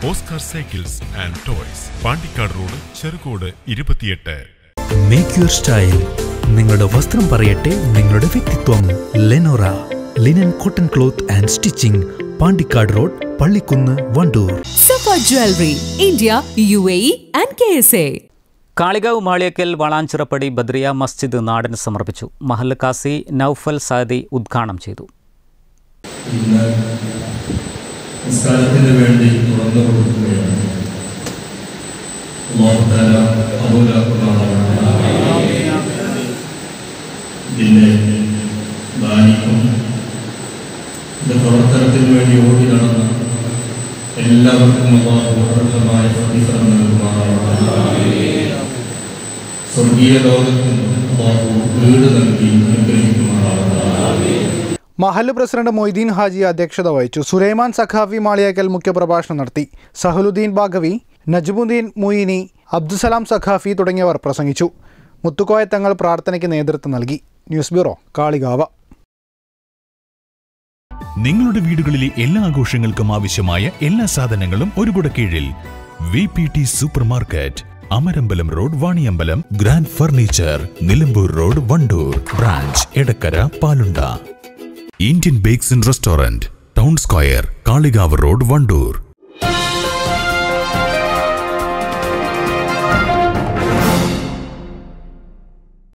Oscar cycles and toys Pandikkad road Cherukode ഇരുപത്തിയെട്ട് make your style നിങ്ങളുടെ വസ്ത്രം പറയട്ടെ നിങ്ങളുടെ വ്യക്തിത്വം Lenora linen cotton cloth and stitching Pandikkad road Pallikkunnu Wandoor Safa jewellery India U A E and K S A Kalikavu Maliyakkal Valanchirappadi Badriya Masjid നാടിന് സമർപ്പിച്ചു മഹൽ കാസി നൌഫൽ സാദി ഉദ്ഘാടനം ചെയ്തു ഇന്ന് നിസ്കാരത്തിന് വേണ്ടി തുറന്നു കൊടുക്കുകയാണ് അല്ലാഹുതആല കബൂലാക്കുമാറാകട്ടെ. ഇതിൻ്റെ ദാനിക്കും ഇതിൻ്റെ പ്രവർത്തനത്തിന് വേണ്ടി ഓടി നടന്ന എല്ലാവർക്കും അള്ളാഹു അർഹമായ പ്രതിഫലം നൽകുമാറാകട്ടെ. സ്വർഗീയ ലോകത്തിന് അള്ളാഹു വീട് നൽകി അനുഗ്രഹിക്കുമാറാകട്ടെ മഹല്ല് പ്രസിഡന്റ് മൊയ്തീൻ ഹാജി അധ്യക്ഷത വഹിച്ചു സുലൈമാൻ സഖാഫി മാളിയാക്കൽ മുഖ്യപ്രഭാഷണം നടത്തി സഹലുദ്ദീൻ ബാഗവി നജ്മുദ്ദീൻ മുയിനി അബ്ദുസലാം സഖാഫി തുടങ്ങിയവർ പ്രസംഗിച്ചു മുത്തുക്കോയ തങ്ങൾ പ്രാർത്ഥനയ്ക്ക് നേതൃത്വം നൽകി ന്യൂസ് ബ്യൂറോ കാളികാവ നിങ്ങളുടെ വീടുകളിലെ എല്ലാ ആഘോഷങ്ങൾക്കും ആവശ്യമായ എല്ലാ സാധനങ്ങളും ഒരു കുട കീഴിൽ V P T super market Amarambalam road Vaniyambalam grand furniture Nilambur road Wandoor branch Edakkara Palunda Indian bakes and restaurant town square Kalikavu road Wandoor